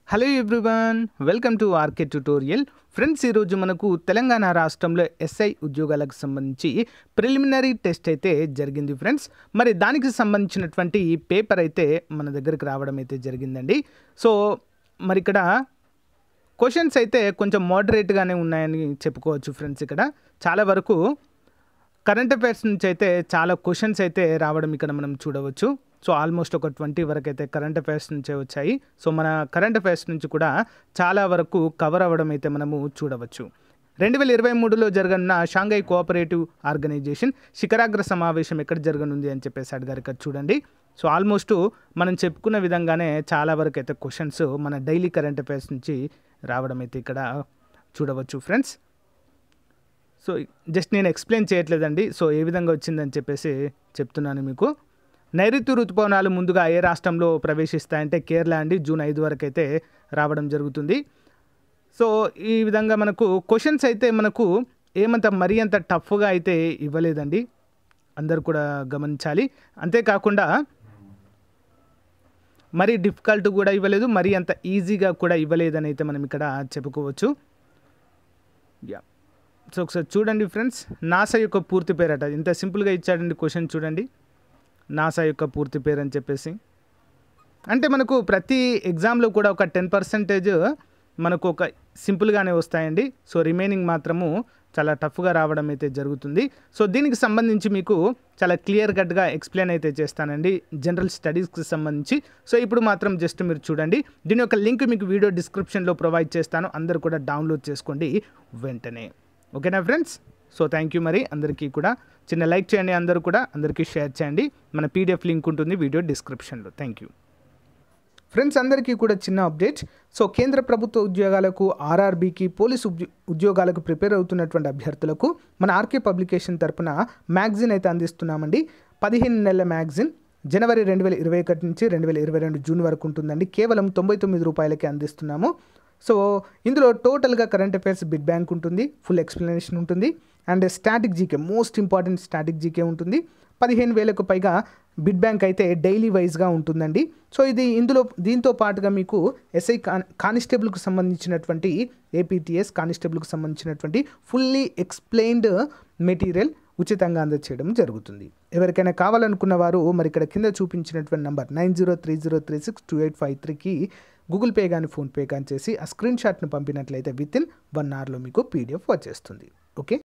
hello everyone welcome to RK tutorial friends ఈరోజు మనకు తెలంగాణ రాష్ట్రంలో ఎస్ఐ ఉద్యోగాలకు సంబంధించి ప్రిలిమినరీ టెస్ట్ అయితే జరిగింది ఫ్రెండ్స్ మరి దానికి సంబంధించినటువంటి పేపర్ అయితే మన దగ్గరికి రావడం అయితే జరిగిందండి సో మరి ఇక్కడ క్వశ్చన్స్ అయితే కొంచెం మోడరేట్గానే ఉన్నాయని చెప్పుకోవచ్చు ఫ్రెండ్స్ ఇక్కడ చాలా వరకు కరెంట్ అఫైర్స్ నుంచి అయితే చాలా క్వశ్చన్స్ అయితే రావడం ఇక్కడ మనం చూడవచ్చు సో ఆల్మోస్ట్ ఒక ట్వంటీ వరకు అయితే కరెంట్ అఫైర్స్ నుంచే వచ్చాయి సో మన కరెంట్ అఫైర్స్ నుంచి కూడా చాలా వరకు కవర్ అవ్వడం అయితే మనము చూడవచ్చు రెండు వేల ఇరవై మూడులో జరగనున్న షాంఘై కోఆపరేటివ్ ఆర్గనైజేషన్ శిఖరాగ్ర సమావేశం ఎక్కడ జరగనుంది అని చెప్పేసి అడిగారు ఇక్కడ చూడండి సో ఆల్మోస్ట్ మనం చెప్పుకున్న విధంగానే చాలా వరకు అయితే క్వశ్చన్స్ మన డైలీ కరెంట్ అఫైర్స్ నుంచి రావడం అయితే ఇక్కడ చూడవచ్చు ఫ్రెండ్స్ సో జస్ట్ నేను ఎక్స్ప్లెయిన్ చేయట్లేదండి సో ఏ విధంగా వచ్చిందని చెప్పేసి చెప్తున్నాను మీకు నైరుతి ఋతుపవనాలు ముందుగా ఏ రాష్ట్రంలో ప్రవేశిస్తాయంటే కేరళ అండి జూన్ ఐదు వరకు అయితే రావడం జరుగుతుంది సో ఈ విధంగా మనకు క్వశ్చన్స్ అయితే మనకు ఏమంత మరీ అంత టఫ్గా అయితే ఇవ్వలేదండి అందరు కూడా గమనించాలి అంతేకాకుండా మరీ డిఫికల్ట్ కూడా ఇవ్వలేదు మరీ అంత ఈజీగా కూడా ఇవ్వలేదని అయితే మనం ఇక్కడ చెప్పుకోవచ్చు యా సో ఒకసారి చూడండి ఫ్రెండ్స్ నాసా యొక్క పూర్తి పేరట ఇంత సింపుల్గా ఇచ్చాడండి క్వశ్చన్ చూడండి నాసా యొక్క పూర్తి పేరు అని చెప్పేసి అంటే మనకు ప్రతి ఎగ్జామ్లో కూడా ఒక టెన్ పర్సెంటేజ్ మనకు ఒక సింపుల్గానే వస్తాయండి సో రిమైనింగ్ మాత్రము చాలా టఫ్గా రావడం అయితే జరుగుతుంది సో దీనికి సంబంధించి మీకు చాలా క్లియర్ కట్గా ఎక్స్ప్లెయిన్ అయితే చేస్తానండి జనరల్ స్టడీస్కి సంబంధించి సో ఇప్పుడు మాత్రం జస్ట్ మీరు చూడండి దీని యొక్క లింక్ మీకు వీడియో డిస్క్రిప్షన్లో ప్రొవైడ్ చేస్తాను అందరూ కూడా డౌన్లోడ్ చేసుకోండి వెంటనే ఓకేనా ఫ్రెండ్స్ సో థ్యాంక్ యూ మరి అందరికీ కూడా చిన్న లైక్ చేయండి అందరూ కూడా అందరికీ షేర్ చేయండి మన పీడిఎఫ్ లింక్ ఉంటుంది వీడియో డిస్క్రిప్షన్లో థ్యాంక్ యూ ఫ్రెండ్స్ అందరికీ కూడా చిన్న అప్డేట్ సో కేంద్ర ప్రభుత్వ ఉద్యోగాలకు ఆర్ఆర్బీకి పోలీస్ ఉద్యో ఉద్యోగాలకు ప్రిపేర్ అవుతున్నటువంటి అభ్యర్థులకు మన ఆర్కే పబ్లికేషన్ తరపున మ్యాగజిన్ అయితే అందిస్తున్నామండి పదిహేను నెలల మ్యాగజిన్ జనవరి రెండు వేల ఇరవై ఒకటి నుంచి రెండు వేల ఇరవై రెండు జూన్ వరకు ఉంటుందండి కేవలం తొంభై తొమ్మిది రూపాయలకి అందిస్తున్నాము సో ఇందులో టోటల్గా కరెంట్ అఫైర్స్ బిడ్ బ్యాంక్ ఉంటుంది ఫుల్ ఎక్స్ప్లెనేషన్ ఉంటుంది and static GK most important static GK ఉంటుంది పదిహేను వేలకు పైగా బిడ్ బ్యాంక్ అయితే డైలీ వైజ్గా ఉంటుందండి సో ఇది ఇందులో దీంతో పాటుగా మీకు ఎస్ఐ కాన్ కానిస్టేబుల్కి సంబంధించినటువంటి ఏపీటీఎస్ కానిస్టేబుల్కి సంబంధించినటువంటి ఫుల్లీ ఎక్స్ప్లెయిన్డ్ మెటీరియల్ ఉచితంగా అందజేయడం జరుగుతుంది ఎవరికైనా కావాలనుకున్న వారు మరి ఇక్కడ కింద చూపించినటువంటి number nine zero three zero three six two eight five త్రీకి గూగుల్ పే కానీ ఫోన్పే కానీ చేసి ఆ స్క్రీన్ షాట్ను పంపినట్లయితే విత్ ఇన్ వన్ అవర్లో మీకు పీడిఎఫ్ వచ్చేస్తుంది ఓకే